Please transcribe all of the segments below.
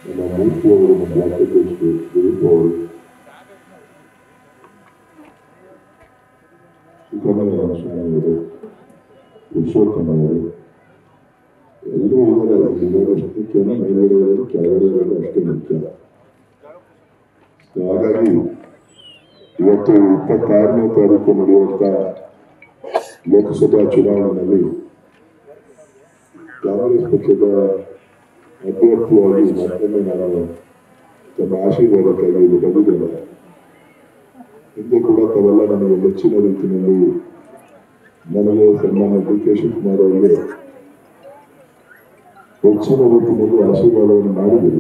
ನಮ್ಮ ಮೂರ್ತಿಯವರು ನಮ್ಮ ಬ್ಲಾಕ್ ಅಧ್ಯಕ್ಷರು ದಿಲೀಪ್ ಅವರು ಸುಬ್ರಹ್ಮಣ್ಯ ಲಕ್ಷ್ಮಣವರು ಪುರುಷೋತ್ತಮ ಅವರು ಎಲ್ಲರೂ ಇದ್ದಾರೆ ಇರೋದಷ್ಟು ಮುಖ್ಯನ ಮೇಲ್ಗಡೆ ಇರೋದು ಕೆಳಗಡೆ ಇರೋದು ಅಷ್ಟೇ ಮುಖ್ಯ ಹಾಗಾಗಿ ಇವತ್ತು ಇಪ್ಪತ್ತಾರನೇ ತಾರೀಕು ನಡೆಯುವಂತ ಲೋಕಸಭಾ ಚುನಾವಣೆಯಲ್ಲಿ ಕಾಂಗ್ರೆಸ್ ಪಕ್ಷದ ಅಭ್ಯರ್ಥಿಯಾಗಿ ಮತ್ತೊಮ್ಮೆ ನಾನು ತಮ್ಮ ಆಶೀರ್ವಾದಕ್ಕಾಗಿ ಇಲ್ಲಿ ಬಂದಿದ್ದೇನೆ ಹಿಂದೆ ಕೂಡ ತಾವೆಲ್ಲ ನನಗೆ ಹೆಚ್ಚಿನ ರೀತಿಯಲ್ಲಿ ನನಗೆ ಸನ್ಮಾನ್ಯ ಡಿ ಕೆ ಶಿವಕುಮಾರ್ ಅವರಿಗೆ ಹೆಚ್ಚಿನ ರೀತಿಯಲ್ಲಿ ಆಶೀರ್ವಾದವನ್ನು ಮಾಡಿದ್ದೀರಿ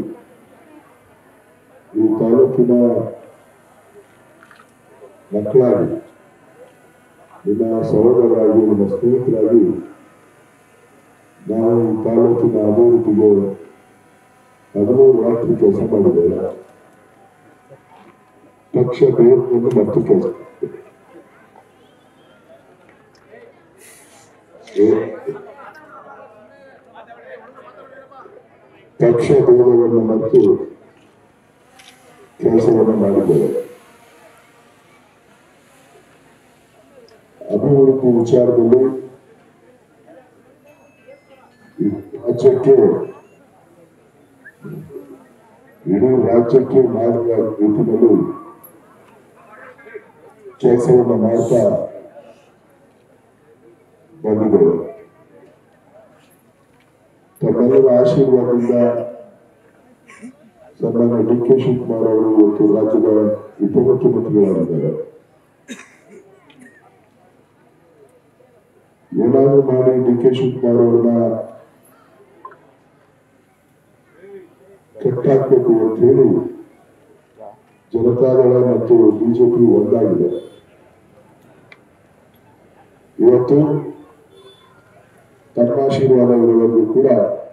ಈ ತಾಲೂಕಿನ ಮಕ್ಕಳಾಗಿ ನಿಮ್ಮ ಸಹೋದರರಾಗಿ ನಿಮ್ಮ ಸ್ನೇಹಿತರಾಗಿ ನಾವು ಈ ತಾಲೂಕಿನ ಅಭಿವೃದ್ಧಿಗೆ ಹದಿಮೂರು ರಾತ್ರಿ ಕೆಲಸ ಮಾಡಿದ್ದೇವೆ ಪಕ್ಷ ಬೇರನ್ನು ಮತ್ತು ಕೆಲಸ ಪಕ್ಷ ಭೇದವನ್ನು ಮತ್ತು ಕೆಲಸವನ್ನು ಮಾಡಿದ್ದೇವೆ ಅಭಿವೃದ್ಧಿ ವಿಚಾರದಲ್ಲಿ ಈ ರಾಜ್ಯಕ್ಕೆ ಇಡೀ ರಾಜ್ಯಕ್ಕೆ ಮಾದರಿಯ ರೀತಿಯಲ್ಲಿ ಕೆಲಸವನ್ನು ಮಾಡ್ತಾ ಬಂದಿದ್ದೇವೆ ತಮ್ಮೆಲ್ಲರ ಆಶೀರ್ವಾದದಿಂದ ಸನ್ಮಾನ್ಯ ಡಿ ಕೆ ಶಿವಕುಮಾರ್ ಅವರು ಇವತ್ತು ರಾಜ್ಯದ ಉಪಮುಖ್ಯಮಂತ್ರಿಗಳಾಗಿದ್ದಾರೆ ಏನಾದರೂ ಮಾಡಿ ಡಿ ಕೆ ಶಿವಕುಮಾರ್ ಅವ್ರನ್ನ ಕಟ್ಟಾಕ್ಬೇಕು ಅಂತ ಹೇಳಿ ಜನತಾದಳ ಮತ್ತು ಬಿಜೆಪಿ ಒಂದಾಗಿದೆ ಇವತ್ತು ತಮ್ಮ ಆಶೀರ್ವಾದ ಇರುವವರೆಗೂ ಕೂಡ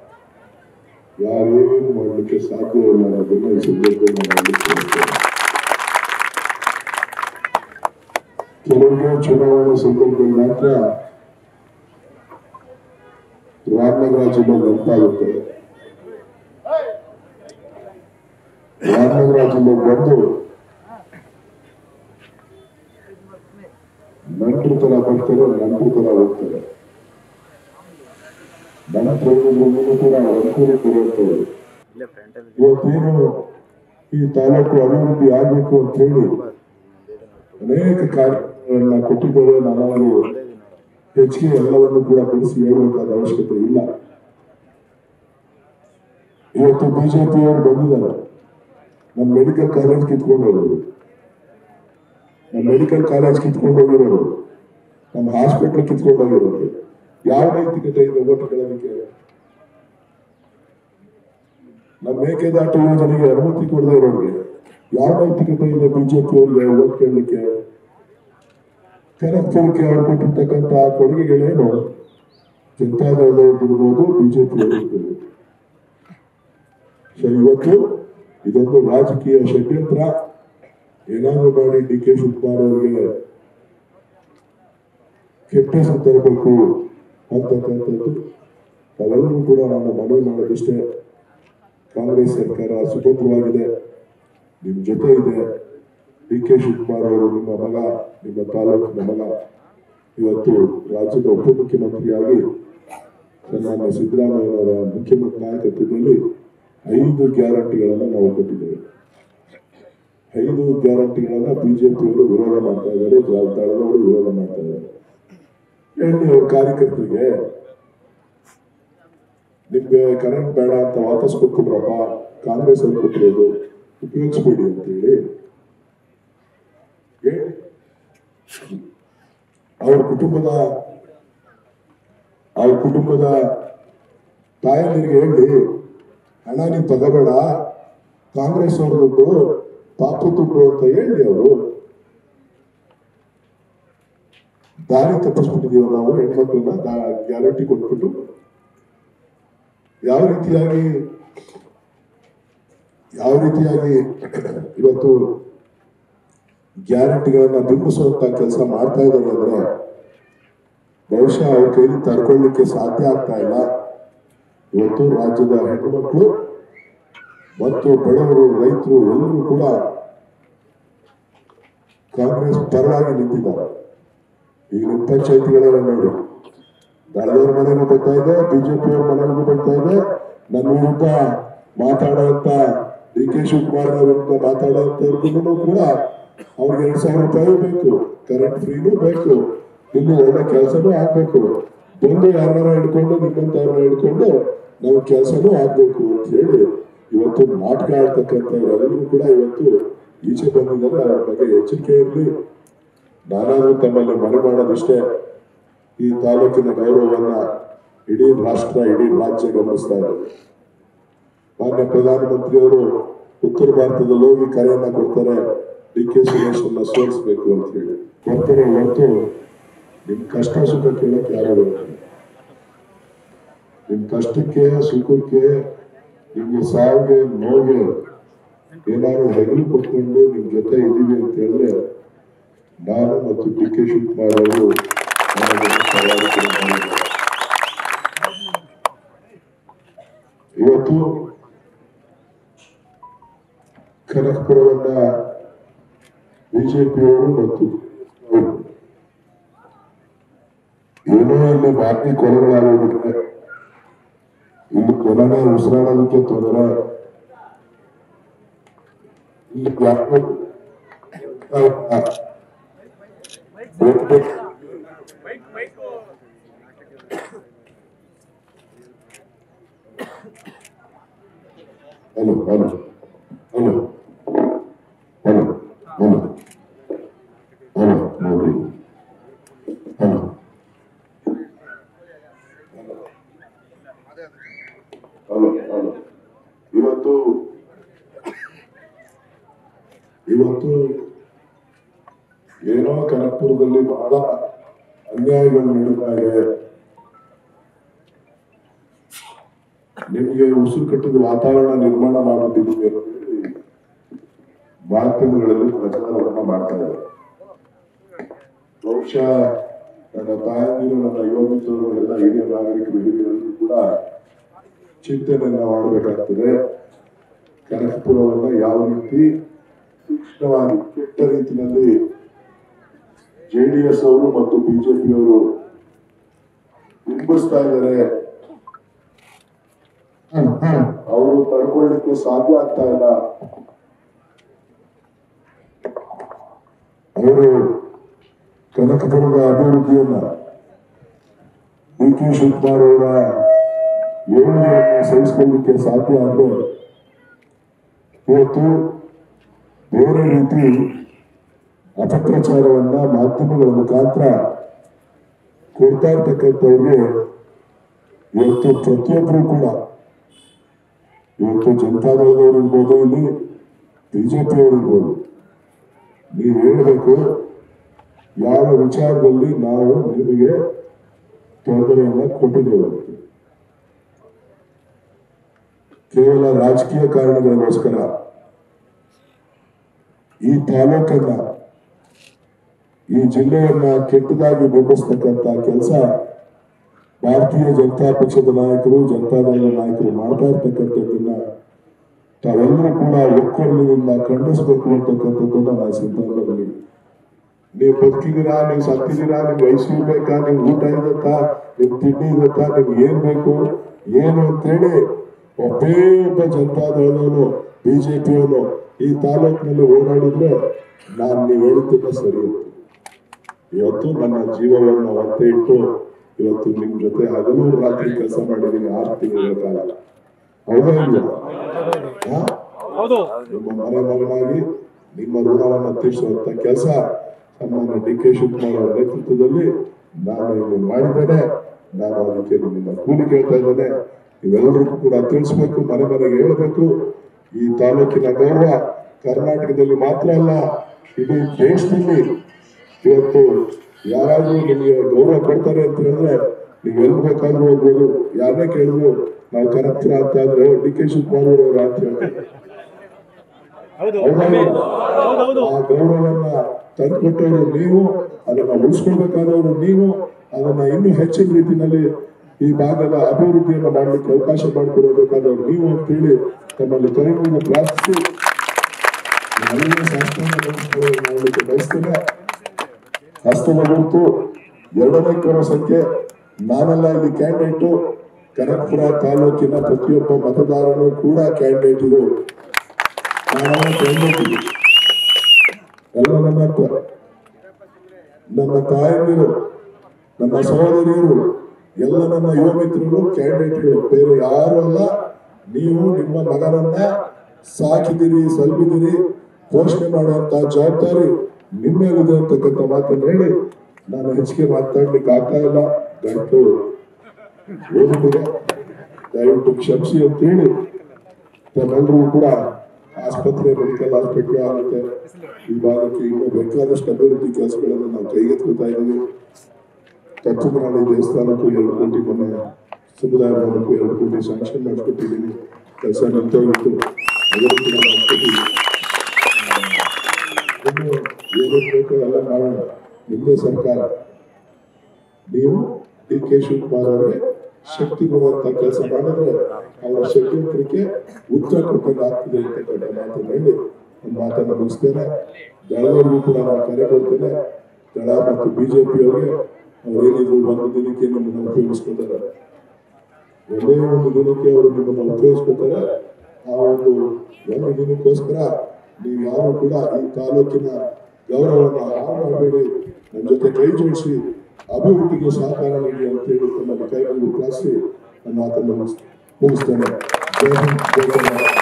ಯಾರೇನು ಮಾಡಲಿಕ್ಕೆ ಸಾಧ್ಯ ಇಲ್ಲ ಅನ್ನೋದನ್ನ ಈ ಸಂದರ್ಭದಲ್ಲಿ ನಾನು ಹೇಳಲಿಕ್ಕೆ ಕೆಲವರಿಗೆ ಚುನಾವಣೆ ಸಂದರ್ಭದಲ್ಲಿ ಮಾತ್ರ ರಾಮನಗರ ಜಿಲ್ಲೆ ನೆನಪಾಗುತ್ತೆ ರಾಮನಗರ ಜಿಲ್ಲೆಗೆ ಬಂದು ನಂಟರು ತರ ಬರ್ತಾರೆ ನಂಟರು ತರ ಹೋಗ್ತಾರೆ ನನ್ನ ಪ್ರಯೋಜನವನ್ನು ಕೂಡ ಅನುಕೂಲ ಕೊಡುವಂಥದ್ದು ಇವತ್ತೇನು ಈ ತಾಲೂಕು ಅಭಿವೃದ್ಧಿ ಆಗಬೇಕು ಅಂತ ಹೇಳಿ ಅನೇಕ ಕಾರ್ಯಗಳನ್ನ ಕೊಟ್ಟಿದ್ದಾರೆ ನಾನು ಹೆಚ್ಚಿಗೆ ಎಲ್ಲವನ್ನು ಕೂಡ ಬಿಡಿಸಿ ಹೇಳಬೇಕಾದ ಅವಶ್ಯಕತೆ ಇಲ್ಲ ಇವತ್ತು ಬಿಜೆಪಿಯವರು ಬಂದಿದ್ದಾರೆ ನಮ್ಮ ಮೆಡಿಕಲ್ ಕಾಲೇಜ್ ಕಿತ್ಕೊಂಡು ಹೋಗೋರು ನಮ್ಮ ಮೆಡಿಕಲ್ ಕಾಲೇಜ್ ಕಿತ್ಕೊಂಡು ಹೋಗಿರೋರು ನಮ್ಮ ಹಾಸ್ಪಿಟಲ್ ಕಿತ್ಕೊಂಡು ಹೋಗಿರೋರು ಯಾವ ನೈತಿಕತೆ ಇದೆ ಓಟ್ ಕೇಳೋದಕ್ಕೆ ನಮ್ಮ ಮೇಕೆದಾಟು ಯೋಜನೆಗೆ ಅನುಮತಿ ಕೊಡದೇ ಇರೋರಿಗೆ ಯಾವ ನೈತಿಕತೆ ಇದೆ ಬಿಜೆಪಿ ಅವರಿಗೆ ಓಟ್ ಕೇಳಲಿಕ್ಕೆ ಕನಕಪುರಕ್ಕೆ ಅವ್ರು ಕೊಟ್ಟಿರ್ತಕ್ಕಂಥ ಕೊಡುಗೆಗಳೇನು ಜನತಾದಳದವ್ರಿರ್ಬೋದು ಬಿಜೆಪಿ ಅವರಿರ್ಬೋದು ಸೊ ಇವತ್ತು ಇದೊಂದು ರಾಜಕೀಯ ಷಡ್ಯಂತ್ರ ಏನಾದರೂ ಮಾಡಿ ಡಿ ಕೆ ಶಿವಕುಮಾರ್ ಅವರಿಗೆ ಕೆಟ್ಟ ಹೆಸರು ತರಬೇಕು ಅಂತಕ್ಕಂಥದ್ದು ತಾವೆಲ್ಲರೂ ಕೂಡ ನಾನು ಮನವಿ ಮಾಡೋದಿಷ್ಟೇ ಕಾಂಗ್ರೆಸ್ ಸರ್ಕಾರ ಸುಭದ್ರವಾಗಿದೆ ನಿಮ್ಮ ಜೊತೆ ಇದೆ ಡಿ ಕೆ ಶಿವಕುಮಾರ್ ಅವರು ನಿಮ್ಮ ಮಗ ನಿಮ್ಮ ತಾಲೂಕಿನ ಮಗ ಇವತ್ತು ರಾಜ್ಯದ ಉಪಮುಖ್ಯಮಂತ್ರಿಯಾಗಿ ಸನ್ಮಾನ್ಯ ಸಿದ್ದರಾಮಯ್ಯನವರ ಮುಖ್ಯಮಂತ್ರಿ ನಾಯಕತ್ವದಲ್ಲಿ ಐದು ಗ್ಯಾರಂಟಿಗಳನ್ನು ನಾವು ಕೊಟ್ಟಿದ್ದೇವೆ ಐದು ಗ್ಯಾರಂಟಿಗಳನ್ನ ಬಿಜೆಪಿಯವರು ವಿರೋಧ ಮಾಡ್ತಾ ಇದ್ದಾರೆ ದಳದವರು ವಿರೋಧ ಮಾಡ್ತಾ ಇದ್ದಾರೆ ಹೇಳಿ ಅವ್ರ ಕಾರ್ಯಕರ್ತರಿಗೆ ನಿಮ್ಗೆ ಕರೆಂಟ್ ಬೇಡ ಅಂತ ವಾಪಸ್ ಕೊಟ್ಬಿಡ್ರಪ್ಪ ಕಾಂಗ್ರೆಸ್ ಅವ್ರು ಕೊಟ್ಟಿರೋದು ಉಪಯೋಗಿಸ್ಬೇಡಿ ಅಂತ ಹೇಳಿ ಹೇಳಿ. ಅವ್ರ ಕುಟುಂಬದ ಅವ್ರ ಕುಟುಂಬದ ತಾಯಂದಿರಿಗೆ ಹೇಳಿ ಹಣ ನೀನ್ ತಗೋಬೇಡ ಕಾಂಗ್ರೆಸ್ ಅವ್ರ ದುಡ್ಡು ಪಾಪು ದುಡ್ಡು ಅಂತ ಹೇಳಿ ಅವರು ದಾರಿ ತಪ್ಪಿಸ್ಬಿಟ್ಟಿದೀವ ನಾವು ಹೆಣ್ಮಕ್ಳನ್ನ ಗ್ಯಾರಂಟಿ ಕೊಟ್ಬಿಟ್ಟು ಯಾವ ರೀತಿಯಾಗಿ ಯಾವ ರೀತಿಯಾಗಿ ಇವತ್ತು ಗ್ಯಾರಂಟಿಗಳನ್ನ ಬಿಂಬಿಸುವಂತ ಕೆಲಸ ಮಾಡ್ತಾ ಇದ್ದಾರೆ ಅಂದ್ರೆ ಬಹುಶಃ ಅವ್ರ ಕೈಲಿ ತಡ್ಕೊಳ್ಳಿಕ್ಕೆ ಸಾಧ್ಯ ಆಗ್ತಾ ಇಲ್ಲ ಇವತ್ತು ರಾಜ್ಯದ ಹೆಣ್ಣುಮಕ್ಕಳು ಮತ್ತು ಬಡವರು ರೈತರು ಎಲ್ಲರೂ ಕೂಡ ಕಾಂಗ್ರೆಸ್ ಪರವಾಗಿ ನಿಂತಿದ್ದಾರೆ ಈಗ ನಿಮ್ಮ ಪಂಚಾಯತಿಗಳೆಲ್ಲ ನೋಡಿ ದಳದವ್ರ ಮನೆಗೂ ಬರ್ತಾ ಇದೆ ಬಿಜೆಪಿಯವ್ರ ಮನೆಗೂ ಬರ್ತಾ ಇದೆ ನನ್ನ ವಿರುದ್ಧ ಮಾತಾಡುವಂತ ಡಿ ಕೆ ಶಿವಕುಮಾರ್ ವಿರುದ್ಧ ಮಾತಾಡುವಂತವ್ರಿಗೂ ಕೂಡ ಅವ್ರಿಗೆ ಎರಡ್ ಸಾವಿರ ರೂಪಾಯಿ ಬೇಕು ಕರೆಂಟ್ ಫ್ರೀನೂ ಬೇಕು ಇನ್ನು ಒಳ್ಳೆ ಕೆಲಸನೂ ಆಗ್ಬೇಕು ಬಂದು ಯಾರನ್ನಾರ ಹಿಡ್ಕೊಂಡು ನಿಮ್ಮಂತವ್ರನ್ನ ಹಿಡ್ಕೊಂಡು ನಾವು ಕೆಲಸನೂ ಆಗ್ಬೇಕು ಅಂತ ಹೇಳಿ ಇವತ್ತು ನಾಟಕ ಆಡ್ತಕ್ಕಂಥ ಎಲ್ಲರೂ ಕೂಡ ಇವತ್ತು ಈಚೆ ಬಂದಿದ್ದಾರೆ ಅವ್ರ ಬಗ್ಗೆ ಎಚ್ಚರಿಕೆ ಇರಲಿ ನಾನಾದ್ರೂ ತಮ್ಮಲ್ಲಿ ಮನೆ ಮಾಡೋದಿಷ್ಟೇ ಈ ತಾಲೂಕಿನ ಗೌರವವನ್ನ ಇಡೀ ರಾಷ್ಟ್ರ ಇಡೀ ರಾಜ್ಯ ಗಮನಿಸ್ತಾ ಇದೆ ಮಾನ್ಯ ಪ್ರಧಾನಮಂತ್ರಿಯವರು ಉತ್ತರ ಭಾರತದಲ್ಲಿ ಹೋಗಿ ಕರೆಯನ್ನ ಕೊಡ್ತಾರೆ ಡಿ ಕೆ ಸುರೇಶ್ ಅನ್ನ ಸೋಲಿಸಬೇಕು ಅಂತ ಹೇಳಿ ಕೊಡ್ತಾರೆ ಹೊರತು ನಿಮ್ ಕಷ್ಟ ಸುಖ ಕೇಳಕ್ಕೆ ಯಾರು ಬರೋದಿಲ್ಲ. ನಿಮ್ ಕಷ್ಟಕ್ಕೆ ಸುಖಕ್ಕೆ ನಿಮ್ಗೆ ಸಾವಿಗೆ ನೋವಿಗೆ ಏನಾದ್ರು ಹೆಗಲು ಕೊಟ್ಕೊಂಡು ನಿಮ್ ಜೊತೆ ಇದೀವಿ ಅಂತ ಹೇಳಿದ್ರೆ ನಾನು ಮತ್ತು ಡಿ ಕೆ ಶಿವಕುಮಾರ್ ಅವರು ನಮಗೆ ಸವಾಲು ಕೂಡ ಮಾಡಿದ್ದಾರೆ. ಇವತ್ತು ಕನಕಪುರವನ್ನ ಬಿಜೆಪಿಯವರು ಮತ್ತು ಅವರು ಏನೋ ಇಲ್ಲಿ ಬಾಕಿ ಕೊಲೆಗಳಾಗೋಗ್ಬಿಟ್ರೆ ಇಲ್ಲಿ ಕೊನೆಗೆ ಉಸಿರಾಡೋದಕ್ಕೆ ತೊಂದರೆ ಇಲ್ಲಿ ಯಾಕೋ ಬೇರೆ hello hello hello hello hello hello ನೋಡ್ರಿ ಹಲೋ ಹಲೋ ಹಲೋ ಇವತ್ತು ಇವತ್ತು ಏನೋ ಕನಕಪುರದಲ್ಲಿ ಬಹಳ ಅನ್ಯಾಯಗಳು ನಡೀತಾ ಇದೆ ನಿಮಗೆ ಉಸಿರು ಕಟ್ಟಿದ ವಾತಾವರಣ ನಿರ್ಮಾಣ ಮಾಡುತ್ತಿದ್ದೀವಿ ಅಂತ ಹೇಳಿ ಮಾಧ್ಯಮಗಳಲ್ಲಿ ಪ್ರಚಾರವನ್ನ ಮಾಡ್ತಾ ಇದ್ದಾರೆ ಬಹುಶಃ ನನ್ನ ತಾಯಂದಿರು ನನ್ನ ಯುವ ಮಿತ್ರರು ಎಲ್ಲ ಹಿರಿಯ ನಾಗರಿಕರು ಹಿರಿಯರು ಕೂಡ ಚಿಂತನೆಯನ್ನ ಮಾಡಬೇಕಾಗ್ತದೆ ಕನಕಪುರವನ್ನ ಯಾವ ರೀತಿ ಸೂಕ್ಷ್ಮವಾಗಿ ಕೆಟ್ಟ ರೀತಿಯಲ್ಲಿ ಜೆಡಿಎಸ್ ಅವರು ಮತ್ತು ಬಿಜೆಪಿಯವರು ಬಿಂಬಿಸ್ತಾ ಇದ್ದಾರೆ ಅವರು ತಡ್ಕೊಳ್ಳಿಕ್ಕೆ ಸಾಧ್ಯ ಆಗ್ತಾ ಇಲ್ಲ ಅವರು ಕನಕಪುರದ ಅಭಿವೃದ್ಧಿಯನ್ನ ಡಿ ಕೆ ಶಿವಕುಮಾರ್ ಅವರ ಯೋಜನೆಯನ್ನು ಸಹಿಸಿಕೊಳ್ಳಿಕ್ಕೆ ಸಾಧ್ಯ ಆದ್ರೆ ಇವತ್ತು ಬೇರೆ ರೀತಿ ಅಪಪ್ರಚಾರವನ್ನ ಮಾಧ್ಯಮಗಳ ಮುಖಾಂತರ ಕೊಡ್ತಾ ಇರ್ತಕ್ಕಂಥವ್ರಿಗೆ ಇವತ್ತು ಪ್ರತಿಯೊಬ್ಬರು ಕೂಡ ಇವತ್ತು ಜನತಾದಳದವರು ಇರ್ಬೋದು ಇಲ್ಲಿ ಬಿಜೆಪಿ ಅವರು ಇರ್ಬೋದು ನೀವು ಹೇಳಬೇಕು ಯಾವ ವಿಚಾರದಲ್ಲಿ ನಾವು ನಿಮಗೆ ತೊಂದರೆಯನ್ನ ಕೊಟ್ಟಿದ್ದೇವೆ ಅಂತ. ಕೇವಲ ರಾಜಕೀಯ ಕಾರಣಗಳಿಗೋಸ್ಕರ ಈ ತಾಲೂಕನ್ನ ಈ ಜಿಲ್ಲೆಯನ್ನ ಕೆಟ್ಟದಾಗಿ ಬಿಂಬಿಸ್ತಕ್ಕಂತ ಕೆಲಸ ಭಾರತೀಯ ಜನತಾ ಪಕ್ಷದ ನಾಯಕರು ಜನತಾದಳದ ನಾಯಕರು ಮಾಡ್ತಾ ಇರ್ತಕ್ಕಂಥದ್ದನ್ನ ತಾವೆಲ್ಲರೂ ಕೂಡ ಒಕ್ಕೊರಲಿನಿಂದ ಖಂಡಿಸಬೇಕು ಅಂತಕ್ಕಂಥದ್ದನ್ನ ನಾನು ಸಂದರ್ಭದಲ್ಲಿ ನೀವು ಬದುಕಿದ್ದೀರಾ ನೀವು ಸತ್ತಿದ್ದೀರಾ ನಿಮ್ಗೆ ವಯಸ್ಸು ಬೇಕಾ ನಿಮ್ಗೆ ಊಟ ಇರುತ್ತಾ ನಿಮ್ ತಿಂಡಿ ಇರುತ್ತಾ ನಿಮ್ಗೆ ಏನ್ ಬೇಕು ಏನು ಅಂತೇಳಿ ಒಬ್ಬೇ ಒಬ್ಬ ಜನತಾದಳದವನು ಬಿಜೆಪಿಯವನು ಈ ತಾಲೂಕಿನಲ್ಲಿ ಓಡಾಡಿದ್ರೆ ನಾನು ನೀವು ಹೇಳುತ್ತಿದ್ದ ಸರಿ ಇತ್ತು. ಇವತ್ತು ನನ್ನ ಜೀವವನ್ನು ಒತ್ತೆ ಇಟ್ಟು ಇವತ್ತು ನಿಮ್ ಜೊತೆ ಹಗಲು ರಾತ್ರಿ ಕೆಲಸ ಮಾಡಿದ್ದೀನಿ ಆರು ತಿಂಗಳ ಕಾಲ ಹೌದಾ ಇಲ್ವಾ? ಹಾ? ಹೌದು ನಿಮ್ಮ ಮನೆ ಮಗನಾಗಿ ನಿಮ್ಮ ಋಣವನ್ನು ತೀರಿಸುವಂತ ಕೆಲಸ ಸನ್ಮಾನ್ಯ ಡಿ ಕೆ ಶಿವಕುಮಾರ್ ಅವರ ನೇತೃತ್ವದಲ್ಲಿ ನಾನು ಇಲ್ಲಿ ಮಾಡಿದ್ದೇನೆ ನಾನು ಅದಕ್ಕೆ ನಿಮ್ಮಿಂದ ಕೂಲಿ ಕೇಳ್ತಾ ಇದ್ದೇನೆ ನೀವೆಲ್ಲರಿಗೂ ಕೂಡ ತಿಳಿಸ್ಬೇಕು ಮನೆ ಮನೆಗೆ ಹೇಳಬೇಕು ಈ ತಾಲೂಕಿನ ಗೌರವ ಕರ್ನಾಟಕದಲ್ಲಿ ಮಾತ್ರ ಅಲ್ಲ ಇಡೀ ದೇಶದಲ್ಲಿ ಇವತ್ತು ಯಾರಾದ್ರೂ ನಿಮಗೆ ಗೌರವ ಕೊಡ್ತಾರೆ ಅಂತ ಹೇಳಿದ್ರೆ ನೀವು ಎಲ್ಲಿ ಬೇಕಾದ್ರೂ ಹೋಗ್ಬೋದು ಯಾರನ್ನೇ ಕೇಳಿದ್ರು ನಾವು ಕನಕ್ಪುರ ಅಂತ ಆದ್ರೆ ಡಿ ಕೆ ಶಿವಕುಮಾರ್ ಅವರ ಅಂತ ಹೇಳ್ತಾರೆ ಹೌದು ಹೌದಾ? ಹೌದೌದು ಆ ಗೌರವವನ್ನ ತಂದುಕೊಟ್ಟವರು ನೀವು ಅದನ್ನ ಉಳಿಸ್ಕೊಳ್ಬೇಕಾದವರು ನೀವು ಅದನ್ನ ಇನ್ನೂ ಹೆಚ್ಚಿನ ರೀತಿಯಲ್ಲಿ ಈ ಭಾಗದ ಅಭಿವೃದ್ಧಿಯನ್ನ ಮಾಡಲಿಕ್ಕೆ ಅವಕಾಶ ಮಾಡಿಕೊಡಬೇಕಾದವರು ನೀವು ಅಂತೇಳಿ ತಮ್ಮಲ್ಲಿ ಕೈ ಮುಗಿದು ಪ್ರಾರ್ಥಿಸಿ ನನಗೆ ಶಾಸ್ತ್ರಾಂಗ ನಮಸ್ಕಾರ ಮಾಡಲಿಕ್ಕೆ ಬಯಸ್ತೇನೆ ಹಸ್ತದ ಗುರುತು ಎರಡನೇ ಕ್ರಮ ಸಂಖ್ಯೆ ನಾನೆಲ್ಲ ಇಲ್ಲಿ ಕ್ಯಾಂಡಿಡೇಟು ಕನಕಪುರ ತಾಲೂಕಿನ ಪ್ರತಿಯೊಬ್ಬ ಮತದಾರನು ಕೂಡ ಕ್ಯಾಂಡಿಡೇಟ್ ಇದು ನಾನೆಲ್ಲ ಕ್ಯಾಂಡಿಡೇಟ್ ಇದು ಎಲ್ಲ ನನ್ನ ತ- ನನ್ನ ತಾಯಂದಿರು ನನ್ನ ಸಹೋದರಿಯರು ಎಲ್ಲ ನನ್ನ ಯುವ ಮಿತ್ರರು ಕ್ಯಾಂಡಿಡೇಟ್ಗಳು ಬೇರೆ ಯಾರು ಅಲ್ಲ ನೀವು ನಿಮ್ಮ ಮಗನನ್ನ ಸಾಕಿದಿರಿ ಸಲ್ಬಿದಿರಿ ಪೋಷಣೆ ಮಾಡುವಂತ ಜವಾಬ್ದಾರಿ ನಿಮ್ಮ ಮೇಲಿದೆ ಅಂತಕ್ಕಂಥ ಮಾತನ್ನು ಹೇಳಿ ನಾನು ಹೆಚ್ಚಿಗೆ ಮಾತಾಡ್ಲಿಕ್ಕೆ ಆಗ್ತಾ ಇಲ್ಲ ಗಂಟು ಓದಿದೆ ದಯವಿಟ್ಟು ಕ್ಷಮಿಸಿ ಅಂತ ಹೇಳಿ ತಮ್ಮೆಲ್ಲರಿಗೂ ಕೂಡ ಆಸ್ಪತ್ರೆ ಮೆಡಿಕಲ್ ಹಾಸ್ಪಿಟಲ್ ಆಗುತ್ತೆ ಈ ಭಾಗಕ್ಕೆ ಇನ್ನೂ ಬೇಕಾದಷ್ಟು ಅಭಿವೃದ್ಧಿ ಕೆಲಸಗಳನ್ನು ನಾವು ಕೈಗೆತ್ಕೊತಾ ಇದ್ದೀವಿ ಕಚ್ಚಮನಾಡಿ ದೇವಸ್ಥಾನಕ್ಕೂ ಎರಡು ಕೋಟಿ ಮೊನ್ನೆ ಸಮುದಾಯ ಭವನಕ್ಕೂ ಎರಡು ಕೋಟಿ ಸ್ಯಾಂಕ್ಷನ್ ಮಾಡಿಕೊಟ್ಟಿದ್ದೀನಿ ಕೆಲಸ ನಿಂತೋಗಿತ್ತು ಅದನ್ನು ಕೂಡ ಮಾಡ್ಕೊಟ್ಟಿದ್ದೀನಿ ಇನ್ನು ಏನೇನು ಬೇಕೋ ಎಲ್ಲ ಮಾಡೋಣ ನಿಮ್ಮದೇ ಸರ್ಕಾರ ನೀವು ಡಿ ಕೆ ಶಿವಕುಮಾರ್ ಅವರಿಗೆ ಶಕ್ತಿ ಕೊಡುವಂತ ಕೆಲಸ ಮಾಡಿದ್ರೆ ಅವರ ಷಡ್ಯಂತ್ರಕ್ಕೆ ಉತ್ತರ ಕೊಟ್ಟಂಗೆ ಆಗ್ತದೆ ಅಂತಕ್ಕಂಥ ಮಾತನ್ನು ಹೇಳಿ ಒಂದು ಮಾತನ್ನು ಮುಗಿಸ್ತೇನೆ ದಳವರಿಗೂ ಕೂಡ ನಾನು ಕರೆ ಕೊಡ್ತೇನೆ ದಳ ಮತ್ತು ಬಿಜೆಪಿ ಅವರಿಗೆ ಅವರೇನಿದ್ರು ಒಂದು ದಿನಕ್ಕೆ ನಮ್ಮನ್ನು ಉಪಯೋಗಿಸ್ಕೊತಾರೆ ಒಂದೇ ಒಂದು ದಿನಕ್ಕೆ ಅವರು ನಿಮ್ಮನ್ನು ಉಪಯೋಗಿಸ್ಕೊತಾರೆ ಆ ಒಂದು ಒಂದು ದಿನಕ್ಕೋಸ್ಕರ ನೀವು ಯಾರು ಕೂಡ ಈ ತಾಲೂಕಿನ ಗೌರವವನ್ನು ಹಾಳು ಮಾಡಬೇಡಿ ನಮ್ಮ ಜೊತೆ ಕೈ ಜೋಡಿಸಿ ಅಭಿವೃದ್ಧಿಗೆ ಸಹಕಾರ ನೀಡಿ ಅಂತ ಹೇಳಿ ತಮ್ಮ ಕೈ ಮುಗಿದು ಕ್ಲಾಸಿ ನನ್ನ ಮಾತನ್ನು ಮುಗಿಸ್- ಮುಗಿಸ್ತೇನೆ ಜೈ ಹಿಂದ್, ಜೈ ಕರ್ನಾಟಕ.